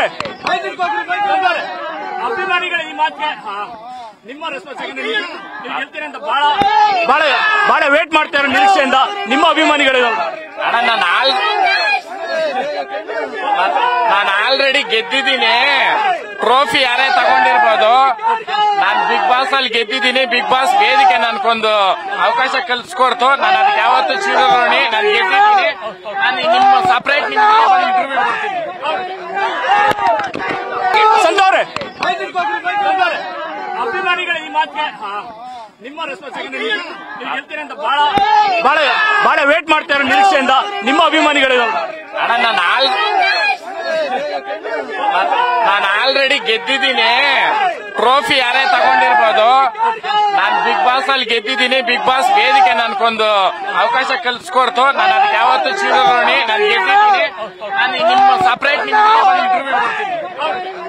ಸಂತವ್ರೆ ಅಭಿಮಾನಿಗಳ ಈ ಮಾತಿಗೆ ಹಾ, ನಿಮ್ಮ ರೆಸ್ಪಾನ್ಸ್ ನೀವು ಗೆಲ್ತೀರಿ ಅಂತ ಬಹಳ ಬಹಳ ಬಹಳ ವೇಟ್ ಮಾಡ್ತಾರೆ ನಿರೀಕ್ಷೆಯಿಂದ ನಿಮ್ಮ ಅಭಿಮಾನಿಗಳು ಅಣ್ಣ ನಾನು ಆಲ್ ನಾನು ಆಲ್ರೆಡಿ ಗೆದ್ದಿದ್ದೀನಿ ಟ್ರೋಫಿ ಯಾರೇ ತಗೊಂಡಿರ್ಬೋದು ನಾನು ಬಿಗ್ ಬಾಸ್ ಅಲ್ಲಿ ಗೆದ್ದಿದ್ದೀನಿ ಬಿಗ್ ಬಾಸ್ ವೇದಿಕೆ ನನ್ಗೊಂದು ಅವಕಾಶ ಕಲ್ಸ್ಕೊಡ್ತು ನಾನು ಅದಕ್ಕೆ ಯಾವತ್ತೂ ಚಿರಋಣಿ ನಾನು ಗೆದ್ದಿದ್ದೀನಿ ನಾನು ನಿಮ್ಮ ಸಪರೇಟ್ ನಿಮ್ಗೆ ಇಂಟರ್ವ್ಯೂ ಕೊಡ್ತೀನಿ ಸಂತವ್ರೆ ಅಭಿಮಾನಿಗಳ ಈ ಮಾತಿಗೆ ಹಾ, ನಿಮ್ಮ ರೆಸ್ಪಾನ್ಸ್ ನೀವು ಗೆಲ್ತೀರಿ ಅಂತ ಬಹಳ ಬಹಳ ಬಹಳ ವೇಟ್ ಮಾಡ್ತಾರೆ ನಿರೀಕ್ಷೆಯಿಂದ ನಿಮ್ಮ ಅಭಿಮಾನಿಗಳು ಅಣ್ಣ ನಾನು ಆಲ್ ನಾನು ಆಲ್ರೆಡಿ ಗೆದ್ದಿದ್ದೀನಿ ಟ್ರೋಫಿ ಯಾರೇ ತಗೊಂಡಿರ್ಬೋದು ನಾನು ಬಿಗ್ ಬಾಸ್ ಅಲ್ಲಿ ಗೆದ್ದಿದ್ದೀನಿ ಬಿಗ್ ಬಾಸ್ ವೇದಿಕೆ ನನ್ಗೊಂದು ಅವಕಾಶ ಕಲ್ಸ್ಕೊಡ್ತು ನಾನು ಅದಕ್ಕೆ ಯಾವತ್ತೂ ಚಿರಋಣಿ ನಾನು ಗೆದ್ದಿದ್ದೀನಿ ನಾನು ನಿಮ್ಮ ಸಪರೇಟ್ ನಿಮ್ಗೆ ಇಂಟರ್ವ್ಯೂ ಕೊಡ್ತೀನಿ